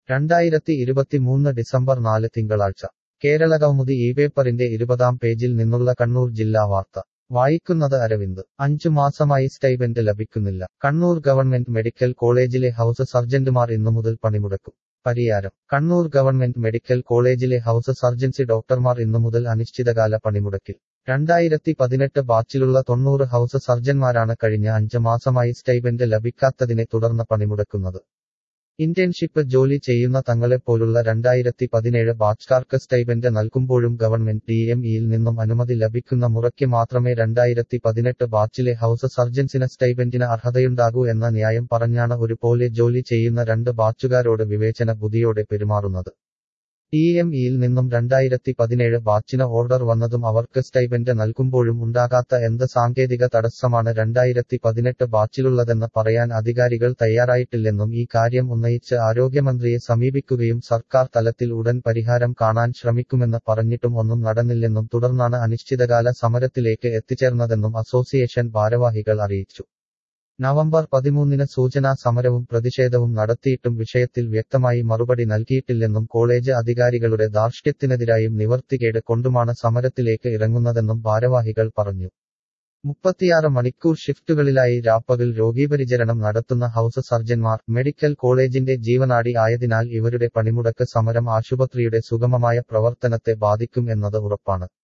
രണ്ടായിരത്തി ഇരുപത്തിമൂന്ന് ഡിസംബർ നാല് തിങ്കളാഴ്ച കേരള കൗമുദി ഈ പേപ്പറിന്റെ ഇരുപതാം പേജിൽ നിന്നുള്ള കണ്ണൂർ ജില്ലാ വാർത്ത വായിക്കുന്നത് അരവിന്ദ് അഞ്ചു മാസമായി സ്റ്റൈപെൻഡ് ലഭിക്കുന്നില്ല കണ്ണൂർ ഗവൺമെന്റ് മെഡിക്കൽ കോളേജിലെ ഹൌസ് സർജന്റുമാർ ഇന്നു മുതൽ പണിമുടക്കും പരിയാരം കണ്ണൂർ ഗവൺമെന്റ് മെഡിക്കൽ കോളേജിലെ ഹൌസ് സർജൻസി ഡോക്ടർമാർ ഇന്നു മുതൽ അനിശ്ചിതകാല പണിമുടക്കിൽ രണ്ടായിരത്തി പതിനെട്ട് ബാച്ചിലുള്ള തൊണ്ണൂറ് ഹൌസ് സർജന്മാരാണ് കഴിഞ്ഞ അഞ്ച് മാസമായി സ്റ്റൈപെൻഡ് ലഭിക്കാത്തതിനെ തുടർന്ന് പണിമുടക്കുന്നത് ഇന്റേൺഷിപ്പ് ജോലി ചെയ്യുന്ന തങ്ങളെപ്പോലുള്ള രണ്ടായിരത്തി പതിനേഴ് ബാച്ച്കാർക്ക് സ്റ്റൈപെൻഡ് നൽകുമ്പോഴും ഗവൺമെന്റ് ഡി എം ഇയിൽ നിന്നും അനുമതി ലഭിക്കുന്ന മുറയ്ക്ക് മാത്രമേ രണ്ടായിരത്തി പതിനെട്ട് ബാച്ചിലെ ഹൌസ് സർജൻസിന് സ്റ്റൈപെൻഡിന് അർഹതയുണ്ടാകൂ എന്ന ന്യായം പറഞ്ഞാണ് ഒരുപോലെ ജോലി ചെയ്യുന്ന രണ്ട് ബാച്ചുകാരോട് വിവേചന ബുദ്ധിയോടെ പെരുമാറുന്നത് ഡി എം ഇയിൽ നിന്നും രണ്ടായിരത്തി പതിനേഴ് ബാച്ചിന് ഓർഡർ വന്നതും അവർക്ക് സ്റ്റൈപെൻഡ് നൽകുമ്പോഴും ഉണ്ടാകാത്ത എന്ത് സാങ്കേതിക തടസ്സമാണ് രണ്ടായിരത്തി പതിനെട്ട് ബാച്ചിലുള്ളതെന്ന് പറയാൻ അധികാരികൾ തയ്യാറായിട്ടില്ലെന്നും ഈ കാര്യം ഉന്നയിച്ച് ആരോഗ്യമന്ത്രിയെ സമീപിക്കുകയും സർക്കാർ തലത്തിൽ ഉടൻ പരിഹാരം കാണാൻ ശ്രമിക്കുമെന്ന് പറഞ്ഞിട്ടും ഒന്നും നടന്നില്ലെന്നും തുടർന്നാണ് അനിശ്ചിതകാല സമരത്തിലേക്ക് എത്തിച്ചേർന്നതെന്നും അസോസിയേഷൻ ഭാരവാഹികൾ അറിയിച്ചു നവംബർ പതിമൂന്നിന് സൂചനാ സമരവും പ്രതിഷേധവും നടത്തിയിട്ടും വിഷയത്തിൽ വ്യക്തമായി മറുപടി നൽകിയിട്ടില്ലെന്നും കോളേജ് അധികാരികളുടെ ധാർഷ്ട്യത്തിനെതിരായും നിവർത്തികേട് കൊണ്ടുമാണ് സമരത്തിലേക്ക് ഇറങ്ങുന്നതെന്നും ഭാരവാഹികൾ പറഞ്ഞു മുപ്പത്തിയാറ് മണിക്കൂർ ഷിഫ്റ്റുകളിലായി രാപ്പകൽ രോഗീപരിചരണം നടത്തുന്ന ഹൌസ് സർജന്മാർ മെഡിക്കൽ കോളേജിന്റെ ജീവനാടി ആയതിനാൽ ഇവരുടെ പണിമുടക്ക് സമരം ആശുപത്രിയുടെ സുഗമമായ പ്രവർത്തനത്തെ ബാധിക്കും എന്നത് ഉറപ്പാണ്